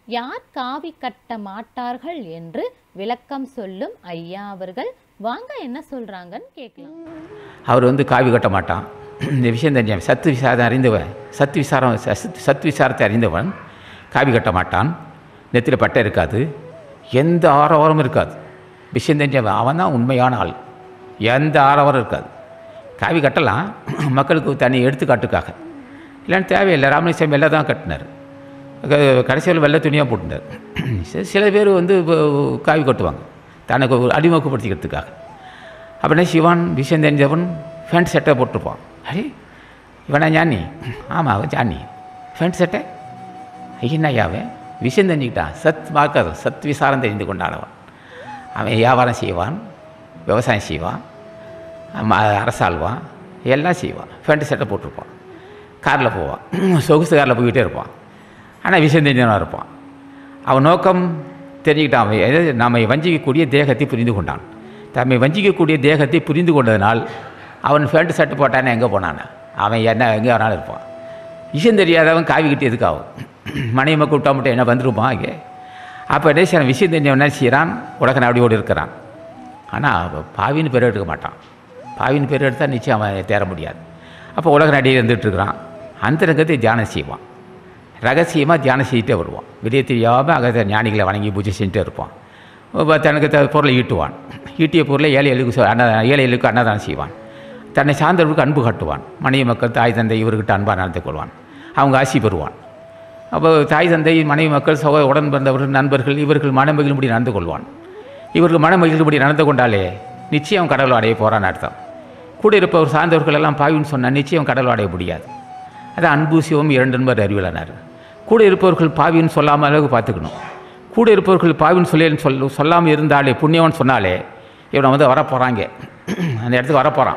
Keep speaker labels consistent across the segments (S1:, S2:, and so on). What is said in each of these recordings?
S1: யார் காவி கட்ட மாட்டார்கள் என்று விளக்கம் சொல்லும் ஐயா அவர்கள் வாங்க என்ன சொல்றாங்கன்னு கேட்கலாம்
S2: அவர் வந்து காவி கட்ட மாட்டான் இந்த விஷயம் தெரிஞ்சவன் சத்து விசாரம் அறிந்தவன் சத்து விசாரம் சத் சத் விசாரத்தை அறிந்தவன் காவி கட்ட மாட்டான் நெத்தியில் பட்டை இருக்காது எந்த ஆரவாரமும் இருக்காது விஷயம் தெரிஞ்சவன் அவன் தான் உண்மையான ஆள் எந்த ஆரவாரம் இருக்காது காவி கட்டலாம் மக்களுக்கு தனி எடுத்துக்காட்டுக்காக இல்லைன்னு தேவையில்லை ராமலிங்கம் வெள்ளை தான் கட்டினார் கடைசியில் வெள்ளை துணியாக போட்டுட்டார் சி- சில பேர் வந்து இப்போ காவி கட்டுவாங்க தனக்கு ஒரு அடிமுகப்படுத்திக்கிறதுக்காக அப்படின்னா சிவான் விஷயம் தெரிஞ்சவன் ஃபேண்ட் சட்டை போட்டிருப்பான் அடே இவனா ஞானி ஆமாம் அவன் ஜானி ஃபேண்ட் சட்டை ஐயனாயாவே விஷயம் தெரிஞ்சுக்கிட்டான் சத் பார்க்காத சத் விசாரம் தெரிந்து கொண்டானவன் அவன் வியாபாரம் செய்வான் விவசாயம் செய்வான் ம- அரசாள்வான் எல்லாம் செய்வான் ஃபேண்ட் சட்டை போட்டிருப்பான் காரில் போவான் சொகுசு காரில் போய்கிட்டே இருப்பான் ஆனால் விஷயம் தெரிஞ்சவனாக இருப்பான் அவன் நோக்கம் தெரிஞ்சுக்கிட்டான் அவன் எதாவது நம்மை வஞ்சிக்கக்கூடிய தேகத்தை புரிந்து கொண்டான் தம்மை வஞ்சிக்கக்கூடிய தேகத்தை புரிந்து கொண்டதனால் அவன் ஃபேண்ட் சட்டை போட்டானே எங்கே போனானே அவன் என்ன எங்கே வேணாலும் இருப்பான் விஷயம் தெரியாதவன் காவி கட்டி எதுக்காகும் மனைவி மக்கள் விட்டா மட்டும் என்ன வந்துருப்பான் இங்கே அப்போ என்ன செய்யறான் விஷயம் தெரிஞ்சவன் என்ன செய்கிறான் உலக நாடியோடு இருக்கிறான் ஆனால் பாவின்னு பேர் எடுக்க மாட்டான் பாவின்னு பேர் எடுத்தால் நிச்சயம் அவன் தேர முடியாது அப்போ உலக நாடியே இருந்துட்டு இருக்கிறான் அந்தரங்கத்தை தியானம் செய்வான் ரகசியமாக தியானம் செய்துட்டே வருவான் வெளியே தெரியாமல் அகத்த ஞானிகளை வணங்கி பூஜை செஞ்சுட்டே இருப்பான் அப்ப தனக்கு த பொருளை ஈட்டுவான் ஈட்டிய பொருளை ஏழைகளுக்கு சொ- அன்னதானம் ஏழைகளுக்கு அன்னதானம் செய்வான் தன்னை சார்ந்தவர்களுக்கு அன்பு காட்டுவான் மனைவி மக்கள் தாய் தந்தை இவர்கிட்ட அன்பாக நடந்து கொள்வான் அவங்க ஆசி பெறுவான் அப்போ தாய் தந்தை மனைவி மக்கள் சகோ உடன் பிறந்தவர்கள் நண்பர்கள் இவர்கள் மனமகிழும்படி நடந்து கொள்வான் இவர்கள் மனமகிழும்படி நடந்து கொண்டாலே நிச்சயம் கடவுள் அடைய போகிறான்னு அர்த்தம் கூட இருப்பவர் சார்ந்தவர்கள் எல்லாம் பாவின்னு சொன்னால் நிச்சயம் கடவுள் அடைய முடியாது அது அன்பு சிவம் இரண்டு என்பர் அறிவிலானார் கூட இருப்பவர்கள் பாவின்னு சொல்லாமல் அளவுக்கு பார்த்துக்கணும் கூட இருப்பவர்கள் பாவின்னு சொல்லி சொல் சொல்லாமல் இருந்தாலே புண்ணியவன் சொன்னாலே இவனை வந்து வரப்போகிறாங்க அந்த இடத்துக்கு வரப்போகிறான்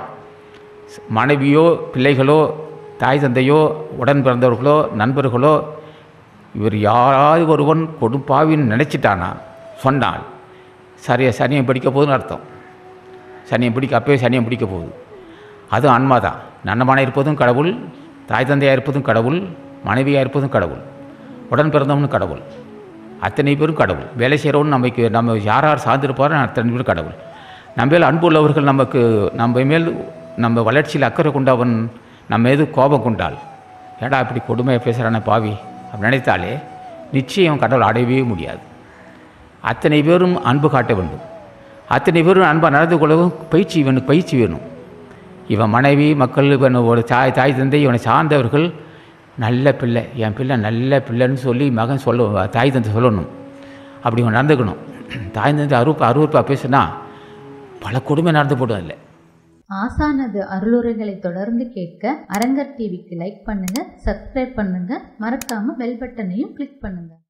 S2: மனைவியோ பிள்ளைகளோ தாய் தந்தையோ உடன் பிறந்தவர்களோ நண்பர்களோ இவர் யாராவது ஒருவன் கொடுப்பாவின்னு நினச்சிட்டானா சொன்னால் சரியா சனியம் பிடிக்க போகுதுன்னு அர்த்தம் சனியம் பிடிக்க அப்பவே சனியம் பிடிக்க போகுது அதுவும் ஆன்மா தான் நன்னமான இருப்பதும் கடவுள் தாய் தந்தையாக இருப்பதும் கடவுள் மனைவியாக இருப்பதும் கடவுள் உடன் பிறந்தவனும் கடவுள் அத்தனை பேரும் கடவுள் வேலை செய்கிறவன் நமக்கு நம்ம யார் யார் சார்ந்திருப்பாரோ அத்தனை பேரும் கடவுள் நம்ம மேல் அன்பு உள்ளவர்கள் நமக்கு நம்ம மேல் நம்ம வளர்ச்சியில் அக்கறை கொண்டவன் நம்ம மீது கோபம் கொண்டால் ஏடா இப்படி கொடுமையை பேசுகிறானே பாவி அப்படி நினைத்தாலே நிச்சயம் கடவுள் அடையவே முடியாது அத்தனை பேரும் அன்பு காட்ட வேண்டும் அத்தனை பேரும் அன்பாக நடந்து கொள்ளவும் பயிற்சி இவனுக்கு பயிற்சி வேணும் இவன் மனைவி மக்கள் இவன் ஒரு தாய் தாய் தந்தை இவனை சார்ந்தவர்கள் நல்ல பிள்ளை என் பிள்ளை நல்ல பிள்ளைன்னு சொல்லி மகன் சொல்ல தாய் தந்தை சொல்லணும் அப்படி இவன் நடந்துக்கணும் தாய் தந்தை அறுப்பு அறுவறுப்பாக பேசுனா பல கொடுமை நடந்து போடும் இல்லை
S3: ஆசானது அருளுரைகளை தொடர்ந்து கேட்க அரங்கர் டிவிக்கு லைக் பண்ணுங்க சப்ஸ்கிரைப் பண்ணுங்க மறக்காம பெல் பட்டனையும் கிளிக் பண்ணுங்க